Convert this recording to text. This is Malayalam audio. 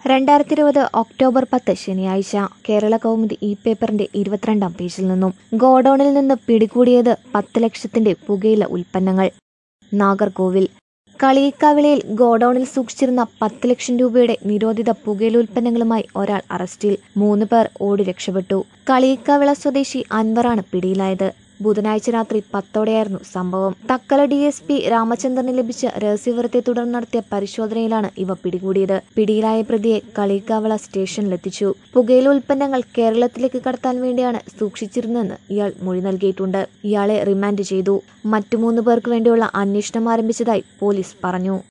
രണ്ടായിരത്തി ഇരുപത് ഒക്ടോബർ പത്ത് ശനിയാഴ്ച കേരള കൗമുദി ഇ പേപ്പറിന്റെ ഇരുപത്തിരണ്ടാം പേജിൽ നിന്നും ഗോഡൌണിൽ നിന്ന് പിടികൂടിയത് പത്ത് ലക്ഷത്തിന്റെ പുകയില ഉൽപ്പന്നങ്ങൾ നാഗർകോവിൽ കളിയിക്കാവിളയിൽ ഗോഡൌണിൽ സൂക്ഷിച്ചിരുന്ന പത്ത് ലക്ഷം രൂപയുടെ നിരോധിത പുകയില ഉൽപ്പന്നങ്ങളുമായി ഒരാൾ അറസ്റ്റിൽ മൂന്ന് പേർ ഓടി രക്ഷപ്പെട്ടു കളിയിക്കാവിള സ്വദേശി അൻവറാണ് പിടിയിലായത് ബുധനാഴ്ച രാത്രി പത്തോടെയായിരുന്നു സംഭവം തക്കല ഡി എസ് പി രാമചന്ദ്രന് ലഭിച്ച രഹസ്യവിവരത്തെ തുടർന്ന് നടത്തിയ പരിശോധനയിലാണ് ഇവ പിടികൂടിയത് പിടിയിലായ പ്രതിയെ കളിക്കാവള സ്റ്റേഷനിലെത്തിച്ചു പുകയില ഉൽപ്പന്നങ്ങൾ കേരളത്തിലേക്ക് കടത്താൻ വേണ്ടിയാണ് സൂക്ഷിച്ചിരുന്നതെന്ന് ഇയാൾ മൊഴി നൽകിയിട്ടുണ്ട് ഇയാളെ റിമാൻഡ് ചെയ്തു മറ്റു മൂന്ന് പേർക്ക് വേണ്ടിയുള്ള അന്വേഷണം ആരംഭിച്ചതായി പോലീസ് പറഞ്ഞു